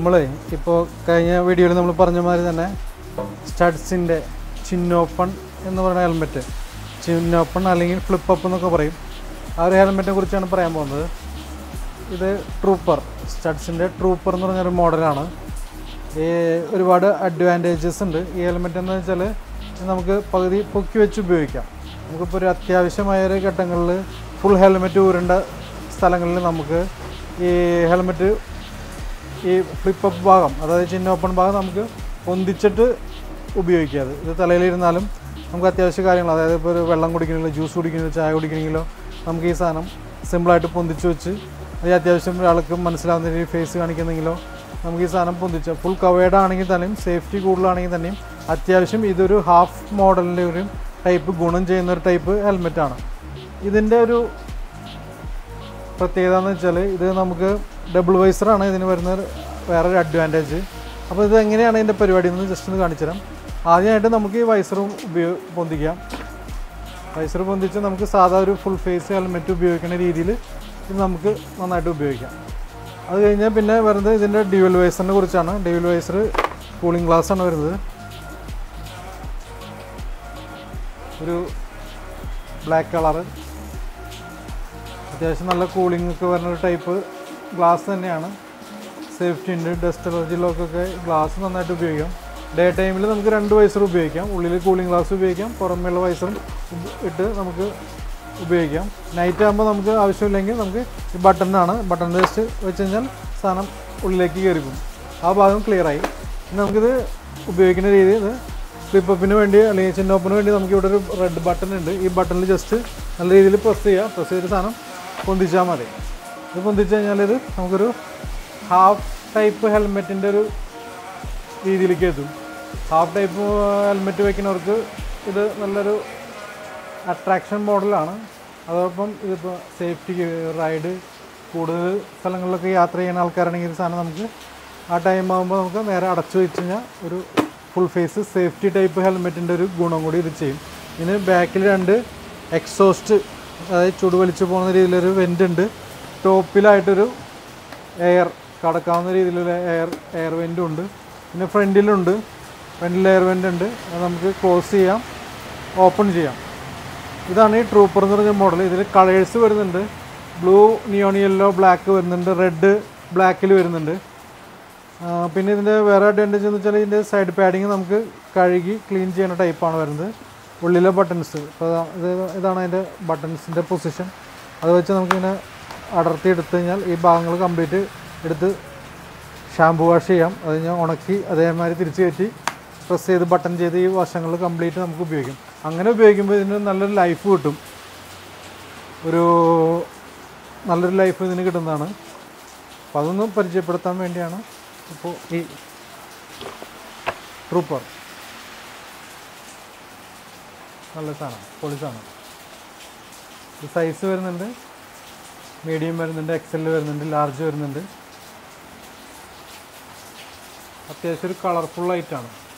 നമ്മൾ ഇപ്പോൾ കഴിഞ്ഞ വീഡിയോയിൽ നമ്മൾ പറഞ്ഞ മാതിരി തന്നെ സ്റ്റഡ്സിൻ്റെ ചിന്നോപ്പൺ എന്ന് പറയുന്ന ഹെൽമെറ്റ് ചിന്നോപ്പൺ അല്ലെങ്കിൽ ഫ്ലിപ്പ് അപ്പ് എന്നൊക്കെ പറയും ആ ഒരു ഹെൽമെറ്റിനെ കുറിച്ചാണ് പറയാൻ പോകുന്നത് ഇത് ട്രൂപ്പർ സ്റ്റഡ്സിൻ്റെ ട്രൂപ്പർ എന്ന് പറഞ്ഞൊരു മോഡലാണ് ഈ ഒരുപാട് അഡ്വാൻറ്റേജസ് ഉണ്ട് ഈ ഹെൽമെറ്റ് എന്ന് വെച്ചാൽ നമുക്ക് പകുതി പൊക്കി വെച്ച് ഉപയോഗിക്കാം നമുക്കിപ്പോൾ ഒരു അത്യാവശ്യമായ ഒരു ഘട്ടങ്ങളിൽ ഫുൾ ഹെൽമെറ്റ് ഊരേണ്ട സ്ഥലങ്ങളിൽ നമുക്ക് ഈ ഹെൽമെറ്റ് ഈ ഫ്ലിപ്പ് അപ്പ് ഭാഗം അതായത് ചിന്ന ഓപ്പൺ ഭാഗം നമുക്ക് പൊന്തിച്ചിട്ട് ഉപയോഗിക്കാം അത് ഇത് തലയിലിരുന്നാലും നമുക്ക് അത്യാവശ്യ കാര്യങ്ങൾ അതായത് ഇപ്പോൾ ഒരു വെള്ളം കുടിക്കണമെങ്കിലോ ജ്യൂസ് കുടിക്കണമെങ്കിലോ ചായ കുടിക്കണമെങ്കിലോ നമുക്ക് ഈ സാധനം സിമ്പിളായിട്ട് പൊന്തിച്ച് വെച്ച് അത് അത്യാവശ്യം ഒരാൾക്ക് മനസ്സിലാവുന്ന രീതിയിൽ ഫേസ് കാണിക്കുന്നെങ്കിലോ നമുക്ക് ഈ സാധനം പൊന്തിച്ച് ഫുൾ കവേർഡ് ആണെങ്കിൽ തന്നെയും സേഫ്റ്റി കൂടുതലാണെങ്കിൽ തന്നെയും അത്യാവശ്യം ഇതൊരു ഹാഫ് മോഡലിൻ്റെ ഒരു ടൈപ്പ് ഗുണം ചെയ്യുന്ന ഒരു ടൈപ്പ് ഹെൽമെറ്റാണ് ഇതിൻ്റെ ഒരു പ്രത്യേകത എന്ന് വെച്ചാൽ ഇത് നമുക്ക് ഡബിൾ വൈസറാണ് ഇതിന് വരുന്ന ഒരു വേറൊരു അഡ്വാൻറ്റേജ് അപ്പോൾ ഇത് എങ്ങനെയാണ് ഇതിൻ്റെ പരിപാടി എന്ന് ജസ്റ്റ് ഒന്ന് കാണിച്ചു തരാം ആദ്യമായിട്ട് നമുക്ക് ഈ വൈസറും ഉപയോഗ പൊന്തിക്കാം വൈസർ പൊന്തിച്ച് നമുക്ക് സാധാ ഒരു ഫുൾ ഫേസ് ഹെൽമെറ്റ് ഉപയോഗിക്കുന്ന രീതിയിൽ ഇത് നമുക്ക് നന്നായിട്ട് ഉപയോഗിക്കാം അത് കഴിഞ്ഞാൽ പിന്നെ വരുന്നത് ഇതിൻ്റെ ഡ്യുവൽ വൈസറിനെ കുറിച്ചാണ് ഡ്യുവൽ വൈസർ കൂളിംഗ് ഗ്ലാസ് ആണ് വരുന്നത് ഒരു ബ്ലാക്ക് കളറ് അത്യാവശ്യം നല്ല കൂളിംഗ് ഒക്കെ വരുന്ന ഒരു ടൈപ്പ് ഗ്ലാസ് തന്നെയാണ് സേഫ്റ്റി ഉണ്ട് ഡസ്റ്റ് അലർജി ലോക്കൊക്കെ ഗ്ലാസ് നന്നായിട്ട് ഉപയോഗിക്കാം ഡേ ടൈമിൽ നമുക്ക് രണ്ട് വൈസർ ഉപയോഗിക്കാം ഉള്ളിൽ കൂളിംഗ് ഗ്ലാസ് ഉപയോഗിക്കാം പുറമേയുള്ള വൈസറും ഉപ- ഇട്ട് നമുക്ക് ഉപയോഗിക്കാം നൈറ്റ് ആകുമ്പോൾ നമുക്ക് ആവശ്യമില്ലെങ്കിൽ നമുക്ക് ഈ ബട്ടണാണ് ബട്ടൺ ജസ്റ്റ് വെച്ച് കഴിഞ്ഞാൽ സാധനം ഉള്ളിലേക്ക് കയറി പോകും ആ ഭാഗം ക്ലിയറായി ഇനി നമുക്കിത് ഉപയോഗിക്കുന്ന രീതി ഇത് ഫ്ലിപ്പപ്പിന് വേണ്ടി അല്ലെങ്കിൽ ചിന്നോപ്പിന് വേണ്ടി നമുക്ക് ഇവിടെ ഒരു റെഡ് ബട്ടൺ ഉണ്ട് ഈ ബട്ടണിൽ ജസ്റ്റ് നല്ല രീതിയിൽ പ്രസ് ചെയ്യുക പ്രസ് ചെയ്ത സാധനം പൊന്തിച്ചാൽ മതി ഇത് പൊന്തിച്ച് കഴിഞ്ഞാൽ ഇത് നമുക്കൊരു ഹാഫ് ടൈപ്പ് ഹെൽമെറ്റിൻ്റെ ഒരു രീതിയിലേക്ക് എത്തും ഹാഫ് ടൈപ്പ് ഹെൽമെറ്റ് വെക്കുന്നവർക്ക് ഇത് നല്ലൊരു അട്രാക്ഷൻ മോഡലാണ് അതോടൊപ്പം ഇതിപ്പോൾ സേഫ്റ്റി റൈഡ് കൂടുതൽ സ്ഥലങ്ങളിലൊക്കെ യാത്ര ചെയ്യുന്ന ആൾക്കാരാണെങ്കിൽ ഈ സാധനം നമുക്ക് ആ ടൈം ആകുമ്പോൾ നമുക്ക് നേരെ അടച്ചു വെച്ച് കഴിഞ്ഞാൽ ഒരു ഫുൾ ഫേസ് സേഫ്റ്റി ടൈപ്പ് ഹെൽമെറ്റിൻ്റെ ഒരു ഗുണം കൂടി ഇത് ചെയ്യും ഇതിന് ബാക്കിൽ രണ്ട് എക്സോസ്റ്റ് അതായത് ചുടു വലിച്ചു പോകുന്ന രീതിയിലൊരു വെൻ്റ് ഉണ്ട് ടോപ്പിലായിട്ടൊരു എയർ കടക്കാവുന്ന രീതിയിലുള്ള എയർ എയർ വെൻറ്റും ഉണ്ട് പിന്നെ ഫ്രണ്ടിലുണ്ട് ഫ്രണ്ടിൽ എയർ വെൻ്റ് ഉണ്ട് അത് നമുക്ക് ക്ലോസ് ചെയ്യാം ഓപ്പൺ ചെയ്യാം ഇതാണ് ഈ ട്രൂപ്പർ എന്ന് പറഞ്ഞ മോഡൽ ഇതിൽ കളേഴ്സ് വരുന്നുണ്ട് ബ്ലൂ നിയോൺ യെല്ലോ ബ്ലാക്ക് വരുന്നുണ്ട് റെഡ് ബ്ലാക്കിൽ വരുന്നുണ്ട് ആ, പിന്നെ ഇതിൻ്റെ വേറെ അഡ്വാൻറ്റേജ് എന്ന് വെച്ചാൽ ഇതിൻ്റെ സൈഡ് പാഡിങ് നമുക്ക് കഴുകി ക്ലീൻ ചെയ്യുന്ന ടൈപ്പാണ് വരുന്നത് ഉള്ളിലെ ബട്ടൺസ് ഇപ്പോൾ ഇത് ഇതാണ് അതിൻ്റെ ബട്ടൺസിൻ്റെ പൊസിഷൻ അത് വെച്ച് നമുക്കിങ്ങനെ അടർത്തി എടുത്തു കഴിഞ്ഞാൽ ഈ ഭാഗങ്ങൾ കംപ്ലീറ്റ് എടുത്ത് ഷാമ്പു വാഷ് ചെയ്യാം അത് ഞാൻ ഉണക്കി അതേമാതിരി തിരിച്ച് കയറ്റി പ്രസ് ചെയ്ത് ബട്ടൺ ചെയ്ത് ഈ വശങ്ങൾ കംപ്ലീറ്റ് നമുക്ക് ഉപയോഗിക്കും അങ്ങനെ ഉപയോഗിക്കുമ്പോൾ ഇതിന് നല്ലൊരു ലൈഫ് കിട്ടും ഒരു നല്ലൊരു ലൈഫ് ഇതിന് കിട്ടുന്നതാണ് അപ്പോൾ അതൊന്ന് പരിചയപ്പെടുത്താൻ വേണ്ടിയാണ് ഇപ്പോൾ ഈ ട്രൂപ്പർ നല്ല സാധനം പൊളി സാധനം ഇത് സൈസ് വരുന്നുണ്ട് മീഡിയം വരുന്നുണ്ട് എക്സൽ വരുന്നുണ്ട് ലാർജ് വരുന്നുണ്ട് അത്യാവശ്യം ഒരു കളർഫുൾ ആയിട്ടാണ്